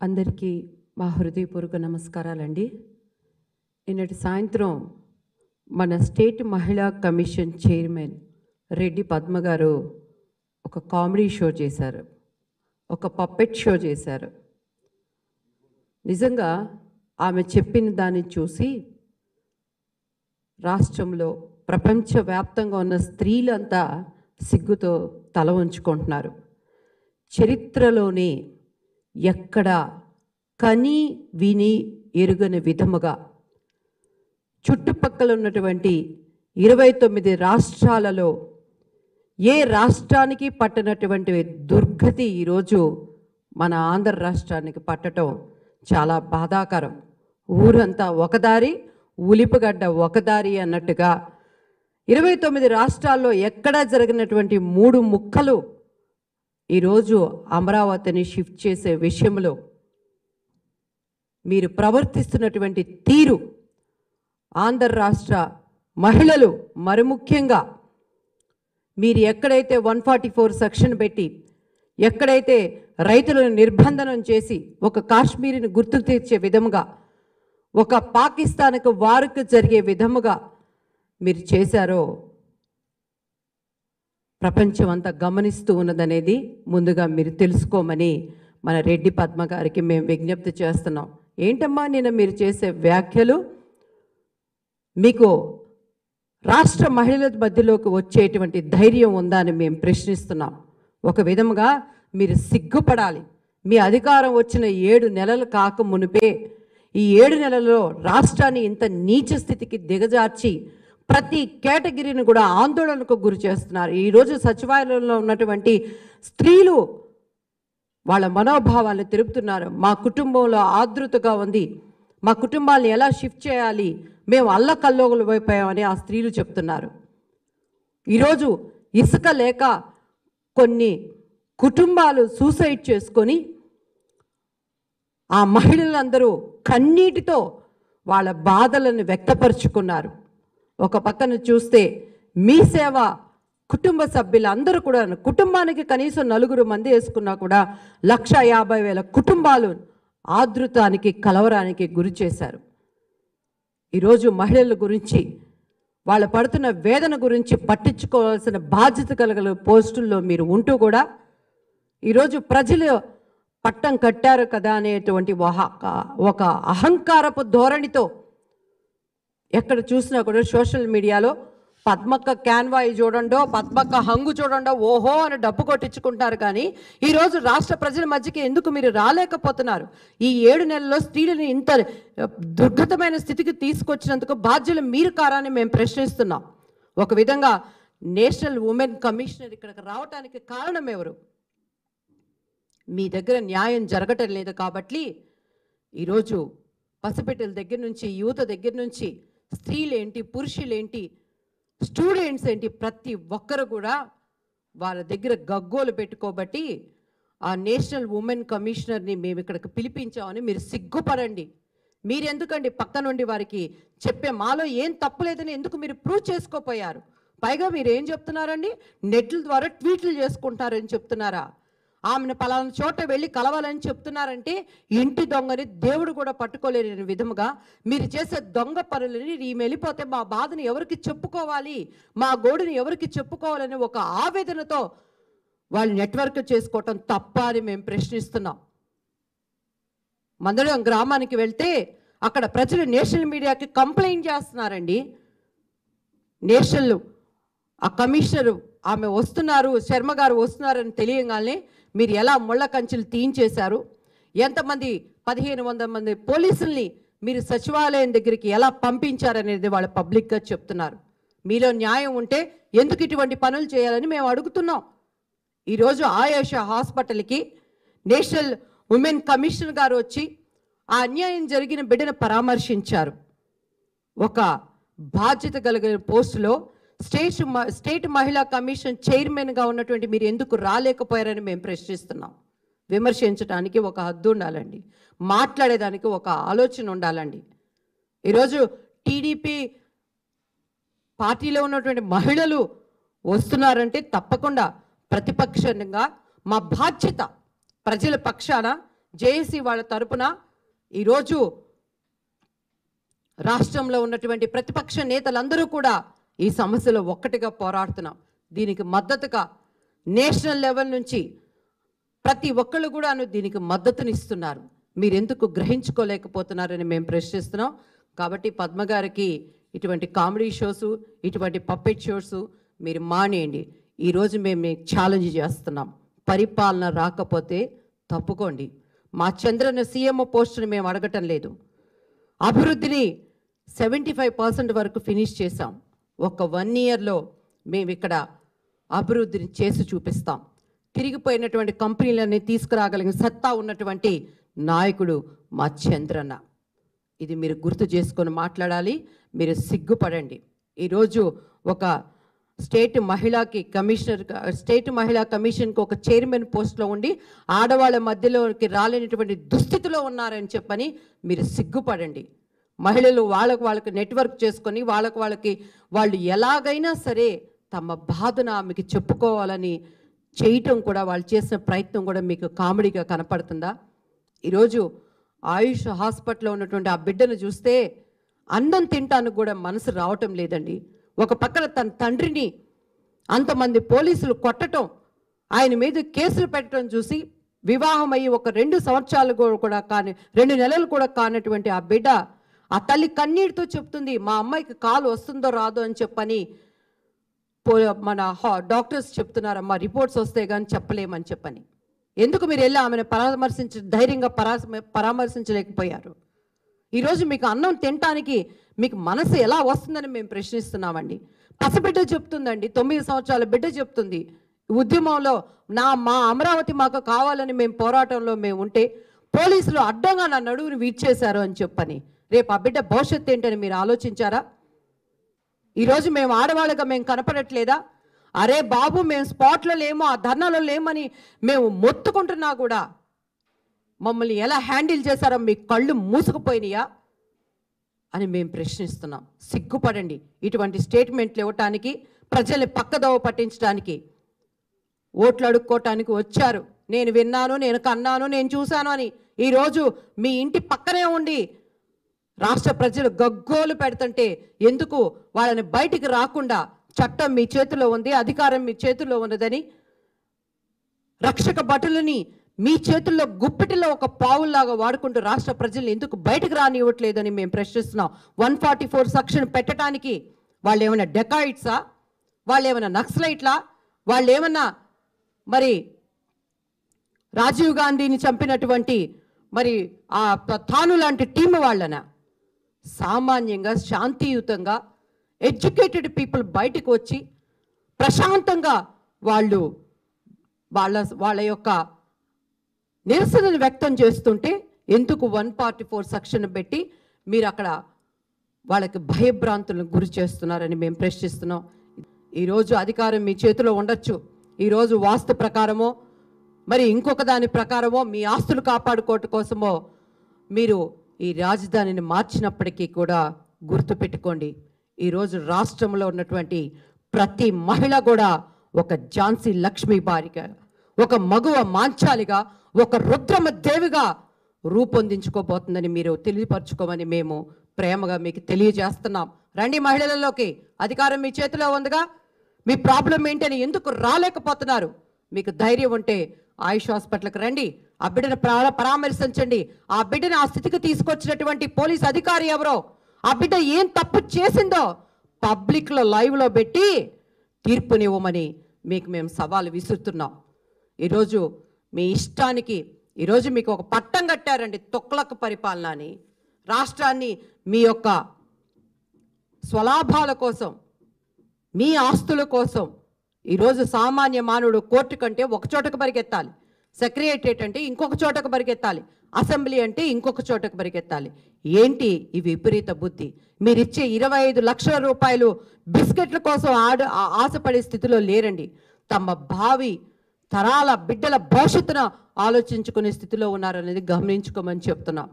అందరికీ మా హృదయపూర్వక నమస్కారాలండి నిన్నటి సాయంత్రం మన స్టేట్ మహిళా కమిషన్ చైర్మన్ రెడ్డి పద్మ గారు ఒక కామెడీ షో చేశారు ఒక పప్పెట్ షో చేశారు నిజంగా ఆమె చెప్పిన దాన్ని చూసి రాష్ట్రంలో ప్రపంచవ్యాప్తంగా ఉన్న స్త్రీలంతా సిగ్గుతో తల ఉంచుకుంటున్నారు చరిత్రలోనే ఎక్కడ కని విని ఎరుగని విధముగా చుట్టుపక్కల ఉన్నటువంటి ఇరవై తొమ్మిది రాష్ట్రాలలో ఏ రాష్ట్రానికి పట్టనటువంటి దుర్గతి ఈరోజు మన ఆంధ్ర రాష్ట్రానికి పట్టడం చాలా బాధాకరం ఊరంతా ఒకదారి ఉలిపగడ్డ ఒకదారి అన్నట్టుగా ఇరవై తొమ్మిది రాష్ట్రాల్లో ఎక్కడా జరిగినటువంటి మూడు ముక్కలు ఈరోజు అమరావతిని షిఫ్ట్ చేసే విషయంలో మీరు ప్రవర్తిస్తున్నటువంటి తీరు ఆంధ్ర రాష్ట్ర మహిళలు మరి ముఖ్యంగా మీరు ఎక్కడైతే వన్ ఫార్టీ ఫోర్ సెక్షన్ పెట్టి ఎక్కడైతే రైతులను నిర్బంధనం చేసి ఒక కాశ్మీర్ని గుర్తు తీర్చే విధముగా ఒక పాకిస్తాన్కు వారికి జరిగే విధముగా మీరు చేశారో ప్రపంచం అంతా గమనిస్తూ ఉన్నదనేది ముందుగా మీరు తెలుసుకోమని మన రెడ్డి పద్మ గారికి మేము విజ్ఞప్తి చేస్తున్నాం ఏంటమ్మా నిన్న మీరు చేసే వ్యాఖ్యలు మీకు రాష్ట్ర మహిళల మధ్యలోకి వచ్చేటువంటి ధైర్యం ఉందా అని మేము ప్రశ్నిస్తున్నాం ఒక విధముగా మీరు సిగ్గుపడాలి మీ అధికారం వచ్చిన ఏడు నెలలు కాక మునిపే ఈ ఏడు నెలల్లో రాష్ట్రాన్ని ఇంత నీచ స్థితికి దిగజార్చి ప్రతి కేటగిరీని కూడా ఆందోళనకు గురి చేస్తున్నారు ఈరోజు సచివాలయంలో ఉన్నటువంటి స్త్రీలు వాళ్ళ మనోభావాలను తెలుపుతున్నారు మా కుటుంబంలో ఆదృతగా ఉంది మా కుటుంబాన్ని ఎలా షిఫ్ట్ చేయాలి మేము అల్లకల్లోగులు అయిపోయామని ఆ స్త్రీలు చెప్తున్నారు ఈరోజు ఇసుక లేక కొన్ని కుటుంబాలు సూసైడ్ చేసుకొని ఆ మహిళలందరూ కన్నీటితో వాళ్ళ బాధలను వ్యక్తపరుచుకున్నారు ఒక పక్కన చూస్తే మీ సేవ కుటుంబ సభ్యులందరూ కూడా కుటుంబానికి కనీసం నలుగురు మంది వేసుకున్నా కూడా లక్ష యాభై వేల కుటుంబాలు ఆదృతానికి కలవరానికి గురి చేశారు ఈరోజు మహిళల గురించి వాళ్ళ పడుతున్న వేదన గురించి పట్టించుకోవాల్సిన బాధ్యత కలిగిన పోస్టుల్లో మీరు ఉంటూ కూడా ఈరోజు ప్రజలు పట్టం కట్టారు కదా అనేటువంటి ఒక ఒక అహంకారపు ధోరణితో ఎక్కడ చూసినా కూడా సోషల్ మీడియాలో పద్మక్క క్యాన్వాయి చూడండో పద్మక్క హంగు చూడండో ఓహో అని డబ్బు కొట్టించుకుంటారు కానీ ఈరోజు రాష్ట్ర ప్రజల మధ్యకి ఎందుకు మీరు రాలేకపోతున్నారు ఈ ఏడు నెలల్లో స్త్రీలను ఇంత దుర్గతమైన స్థితికి తీసుకొచ్చినందుకు బాధ్యులు మీరు కారాన్ని మేము ప్రశ్నిస్తున్నాం ఒక విధంగా నేషనల్ ఉమెన్ కమిషనర్ ఇక్కడికి రావడానికి కారణం ఎవరు మీ దగ్గర న్యాయం జరగటం లేదు కాబట్టి ఈరోజు పసిపిట్టల దగ్గర నుంచి యువత దగ్గర నుంచి స్త్రీలేంటి పురుషులేంటి స్టూడెంట్స్ ఏంటి ప్రతి ఒక్కరు కూడా వాళ్ళ దగ్గర గగ్గోలు పెట్టుకోబట్టి ఆ నేషనల్ ఉమెన్ కమిషనర్ని మేము ఇక్కడికి పిలిపించామని మీరు సిగ్గుపడండి మీరు ఎందుకండి పక్క నుండి వారికి చెప్పే మాలో ఏం తప్పు లేదని ఎందుకు మీరు ప్రూవ్ చేసుకోపోయారు పైగా మీరు ఏం చెప్తున్నారండి నెట్ల ద్వారా ట్వీట్లు చేసుకుంటారని చెప్తున్నారా ఆమెను పలానా చోట వెళ్ళి కలవాలని చెప్తున్నారంటే ఇంటి దొంగని దేవుడు కూడా పట్టుకోలేని విధముగా మీరు చేసే దొంగ పనులని ఈమె వెళ్ళిపోతే మా బాధను ఎవరికి చెప్పుకోవాలి మా గోడుని ఎవరికి చెప్పుకోవాలని ఒక ఆవేదనతో వాళ్ళు నెట్వర్క్ చేసుకోవటం తప్ప అని మేము ప్రశ్నిస్తున్నాం మందడం గ్రామానికి వెళ్తే అక్కడ ప్రజలు నేషనల్ మీడియాకి కంప్లైంట్ చేస్తున్నారండి నేషనల్ ఆ కమిషనర్ ఆమె వస్తున్నారు శర్మ గారు వస్తున్నారని తెలియగానే మీరు ఎలా ముళ్ళ కంచెలు తీయించేశారు ఎంతమంది పదిహేను వందల మంది పోలీసుల్ని మీరు సచివాలయం దగ్గరికి ఎలా పంపించారనేది వాళ్ళు పబ్లిక్గా చెప్తున్నారు మీలో న్యాయం ఉంటే ఎందుకు ఇటువంటి పనులు చేయాలని మేము అడుగుతున్నాం ఈరోజు ఆయేష హాస్పిటల్కి నేషనల్ ఉమెన్ కమిషన్ గారు వచ్చి ఆ అన్యాయం జరిగిన బిడ్డను పరామర్శించారు ఒక బాధ్యత కలిగిన పోస్టులో స్టేట్ మ- స్టేట్ మహిళా కమిషన్ చైర్మన్గా ఉన్నటువంటి మీరు ఎందుకు రాలేకపోయారని మేము ప్రశ్నిస్తున్నాం విమర్శించడానికి ఒక హద్దు ఉండాలండి మాట్లాడేదానికి ఒక ఆలోచన ఉండాలండి ఈరోజు టీడీపీ పార్టీలో ఉన్నటువంటి మహిళలు వస్తున్నారంటే తప్పకుండా ప్రతిపక్షంగా మా బాధ్యత ప్రజల పక్షాన జేఏసీ వాళ్ళ తరపున ఈరోజు రాష్ట్రంలో ఉన్నటువంటి ప్రతిపక్ష నేతలందరూ కూడా ఈ సమస్యలో ఒక్కటిగా పోరాడుతున్నాం దీనికి మద్దతుగా నేషనల్ లెవెల్ నుంచి ప్రతి ఒక్కళ్ళు కూడాను దీనికి మద్దతునిస్తున్నారు మీరెందుకు గ్రహించుకోలేకపోతున్నారని మేము ప్రశ్నిస్తున్నాం కాబట్టి పద్మ గారికి ఇటువంటి కామెడీ షోస్ ఇటువంటి పప్పెట్ షోస్ మీరు మానేయండి ఈరోజు మేము మీకు ఛాలెంజ్ చేస్తున్నాం పరిపాలన రాకపోతే తప్పుకోండి మా చంద్రన సీఎం పోస్టును మేము అడగటం లేదు అభివృద్ధిని సెవెంటీ ఫైవ్ పర్సెంట్ వరకు ఫినిష్ చేసాం ఒక వన్ ఇయర్లో మేము ఇక్కడ అభివృద్ధిని చేసి చూపిస్తాం తిరిగిపోయినటువంటి కంపెనీలన్నీ తీసుకురాగలిగిన సత్తా ఉన్నటువంటి నాయకుడు మా చంద్రన్న ఇది మీరు గుర్తు చేసుకొని మాట్లాడాలి మీరు సిగ్గుపడండి ఈరోజు ఒక స్టేట్ మహిళాకి కమిషనర్ స్టేట్ మహిళా కమిషన్కి ఒక చైర్మన్ పోస్ట్లో ఉండి ఆడవాళ్ళ మధ్యలోకి రాలేనటువంటి దుస్థితిలో ఉన్నారని చెప్పని మీరు సిగ్గుపడండి మహిళలు వాళ్ళకు వాళ్ళకి నెట్వర్క్ చేసుకొని వాళ్ళకు వాళ్ళకి వాళ్ళు ఎలాగైనా సరే తమ బాధను ఆమెకి చెప్పుకోవాలని చేయటం కూడా వాళ్ళు చేసిన ప్రయత్నం కూడా మీకు కామెడీగా కనపడుతుందా ఈరోజు ఆయుష్ హాస్పిటల్లో ఉన్నటువంటి ఆ బిడ్డను చూస్తే అన్నం తింటానికి కూడా మనసు రావటం లేదండి ఒక పక్కన తన తండ్రిని అంతమంది పోలీసులు కొట్టటం ఆయన మీద కేసులు పెట్టడం చూసి వివాహం అయ్యి ఒక రెండు సంవత్సరాలు కూడా- కూడా కాని రెండు నెలలు కూడా కానటువంటి ఆ బిడ్డ ఆ తల్లి కన్నీటితో చెప్తుంది మా అమ్మాయికి కాలు వస్తుందో రాదో అని చెప్పని పో మన హా- డాక్టర్స్ చెప్తున్నారమ్మా రిపోర్ట్స్ వస్తే కానీ చెప్పలేమని చెప్పని ఎందుకు మీరు వెళ్ళి ఆమెను పరామర్శించ ధైర్యంగా పరామ పరామర్శించలేకపోయారు ఈరోజు మీకు అన్నం తినటానికి మీకు మనసు ఎలా వస్తుందని మేము ప్రశ్నిస్తున్నామండి పసిబిడ్డ చెప్తుందండి తొమ్మిది సంవత్సరాల బిడ్డ చెప్తుంది ఉద్యమంలో నా మా అమరావతి మాకు కావాలని మేము పోరాటంలో మేము ఉంటే పోలీసులు అడ్డంగా నా నడువుని వీడ్చేశారు అని చెప్పని రేపు ఆ బిడ్డ భవిష్యత్తు ఏంటని మీరు ఆలోచించారా ఈరోజు మేము ఆడవాళ్ళగా మేము కనపడట్లేదా అరే బాబు మేము స్పాట్లో లేమో ఆ ధర్నాలో లేమని మేము మొత్తుకుంటున్నా కూడా మమ్మల్ని ఎలా హ్యాండిల్ చేశారో మీ కళ్ళు మూసుకుపోయినాయా అని మేము ప్రశ్నిస్తున్నాం సిగ్గుపడండి ఇటువంటి స్టేట్మెంట్లు ఇవ్వటానికి ప్రజల్ని పక్కదోవ పట్టించడానికి ఓట్లు అడుక్కోవటానికి వచ్చారు నేను విన్నాను నేను కన్నాను నేను చూశాను అని ఈరోజు మీ ఇంటి పక్కనే ఉండి రాష్ట్ర ప్రజలు గగ్గోలు పెడుతుంటే ఎందుకు వాళ్ళని బయటికి రాకుండా చట్టం మీ చేతిలో ఉంది అధికారం మీ చేతిలో ఉన్నదని రక్షక భటులని మీ చేతుల్లో గుప్పిటిలో ఒక పావుల్లాగా వాడుకుంటూ రాష్ట్ర ప్రజల్ని ఎందుకు బయటకు రానివ్వట్లేదని మేము ప్రశ్నిస్తున్నాం వన్ ఫార్టీ ఫోర్ సెక్షన్ పెట్టడానికి వాళ్ళు ఏమైనా డెకాయిట్సా వాళ్ళు ఏమైనా నక్సలైట్లా వాళ్ళు ఏమన్నా మరి రాజీవ్ గాంధీని చంపినటువంటి మరి ఆ తాను లాంటి టీం వాళ్ళనా సామాన్యంగా శాంతియుతంగా ఎడ్యుకేటెడ్ పీపుల్ బయటకు వచ్చి ప్రశాంతంగా వాళ్ళు వాళ్ళ వాళ్ళ యొక్క నిరసనను వ్యక్తం చేస్తుంటే ఎందుకు వన్ ఫార్టీ ఫోర్ సెక్షన్ పెట్టి మీరు అక్కడ వాళ్ళకి భయభ్రాంతులను గురి చేస్తున్నారని మేము ప్రశ్నిస్తున్నాం ఈరోజు అధికారం మీ చేతిలో ఉండొచ్చు ఈరోజు వాస్తు ప్రకారమో మరి ఇంకొక దాని ప్రకారమో మీ ఆస్తులు కాపాడుకోవటం కోసమో మీరు ఈ రాజధానిని మార్చినప్పటికీ కూడా గుర్తుపెట్టుకోండి ఈరోజు రాష్ట్రంలో ఉన్నటువంటి ప్రతి మహిళ కూడా ఒక ఝాన్సీ లక్ష్మీబారిగా ఒక మగువ మాంచాలిగా ఒక రుద్రమ దేవిగా రూపొందించుకోబోతుందని మీరు తెలియపరచుకోమని మేము ప్రేమగా మీకు తెలియజేస్తున్నాం రండి మహిళలలోకి అధికారం మీ చేతిలో ఉందిగా మీ ప్రాబ్లం ఏంటని ఎందుకు రాలేకపోతున్నారు మీకు ధైర్యం ఉంటే ఆయుష్ హాస్పిటల్కి రండి ఆ బిడ్డను పరా- పరామర్శించండి ఆ బిడ్డను ఆ స్థితికి తీసుకొచ్చినటువంటి పోలీస్ అధికారి ఎవరో ఆ బిడ్డ ఏం తప్పు చేసిందో పబ్లిక్లో లైవ్లో పెట్టి తీర్పునివ్వమని మీకు మేము సవాలు విసురుతున్నాం ఈరోజు మీ ఇష్టానికి ఈరోజు మీకు ఒక పట్టం కట్టారండి తొక్లక పరిపాలన అని రాష్ట్రాన్ని మీ యొక్క స్వలాభాల కోసం మీ ఆస్తుల కోసం ఈరోజు సామాన్య మానవుడు కోర్టు కంటే ఒక చోటకు పరిగెత్తాలి సెక్రటరియట్ అంటే ఇంకొక చోటకు పరిగెత్తాలి అసెంబ్లీ అంటే ఇంకొక చోటకు పరిగెత్తాలి ఏంటి ఈ విపరీత బుద్ధి మీరిచ్చే ఇరవై ఐదు లక్షల రూపాయలు బిస్కెట్ల కోసం ఆడ ఆ- ఆశపడే స్థితిలో లేరండి తమ భావి తరాల బిడ్డల భవిష్యత్తును ఆలోచించుకునే స్థితిలో ఉన్నారనేది గమనించుకోమని చెప్తున్నాం